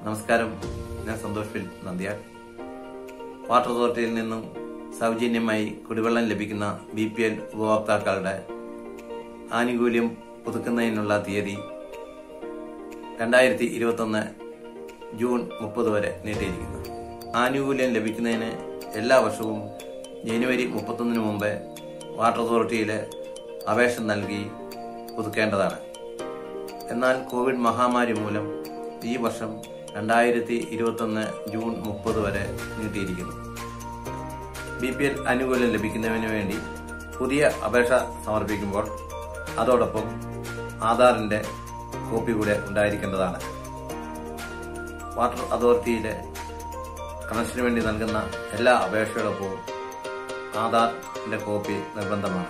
നമസ്കാരം ഞാൻ സന്തോഷ് ഫിൽ നന്ദിയാൽ വാട്ടർ അതോറിറ്റിയിൽ നിന്നും സൗജന്യമായി കുടിവെള്ളം ലഭിക്കുന്ന ബി പി എൽ ഉപഭോക്താക്കളുടെ ആനുകൂല്യം പുതുക്കുന്നതിനുള്ള തീയതി രണ്ടായിരത്തി ഇരുപത്തൊന്ന് ജൂൺ മുപ്പത് വരെ നീട്ടിയിരിക്കുന്നു ആനുകൂല്യം ലഭിക്കുന്നതിന് എല്ലാ വർഷവും ജനുവരി മുപ്പത്തൊന്നിന് മുമ്പേ വാട്ടർ അതോറിറ്റിയിൽ അപേക്ഷ നൽകി പുതുക്കേണ്ടതാണ് എന്നാൽ കോവിഡ് മഹാമാരി മൂലം ഈ വർഷം രണ്ടായിരത്തി ഇരുപത്തൊന്ന് ജൂൺ മുപ്പത് വരെ നീട്ടിയിരിക്കുന്നു ബി പി എൽ ആനുകൂല്യം ലഭിക്കുന്നതിന് വേണ്ടി പുതിയ അപേക്ഷ സമർപ്പിക്കുമ്പോൾ അതോടൊപ്പം ആധാറിന്റെ കോപ്പി കൂടെ ഉണ്ടായിരിക്കേണ്ടതാണ് വാട്ടർ അതോറിറ്റിയിലെ കണക്ഷന് വേണ്ടി നൽകുന്ന എല്ലാ അപേക്ഷയോടൊപ്പവും ആധാറിന്റെ കോപ്പി നിർബന്ധമാണ്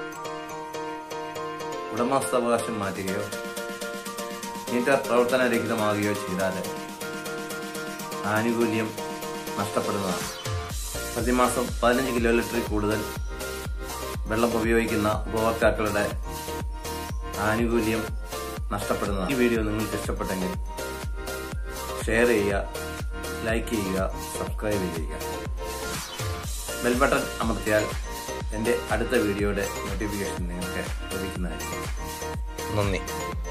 ഉടമസ്ഥാവകാശം മാറ്റുകയോ മീറ്റർ പ്രവർത്തനരഹിതമാകുകയോ ചെയ്താൽ ആനുകൂല്യം നഷ്ടപ്പെടുന്നതാണ് പ്രതിമാസം പതിനഞ്ച് കിലോ ലിറ്ററിൽ കൂടുതൽ വെള്ളം ഉപയോഗിക്കുന്ന ഉപഭോക്താക്കളുടെ ആനുകൂല്യം നഷ്ടപ്പെടുന്നതാണ് ഈ വീഡിയോ നിങ്ങൾക്ക് ഇഷ്ടപ്പെട്ടെങ്കിൽ ഷെയർ ചെയ്യുക ലൈക്ക് ചെയ്യുക സബ്സ്ക്രൈബ് ചെയ്യുക ബെൽ ബട്ടൺ അമർത്തിയാൽ എൻ്റെ അടുത്ത വീഡിയോയുടെ നോട്ടിഫിക്കേഷൻ നിങ്ങൾക്ക് ലഭിക്കുന്നതായിരിക്കും നന്ദി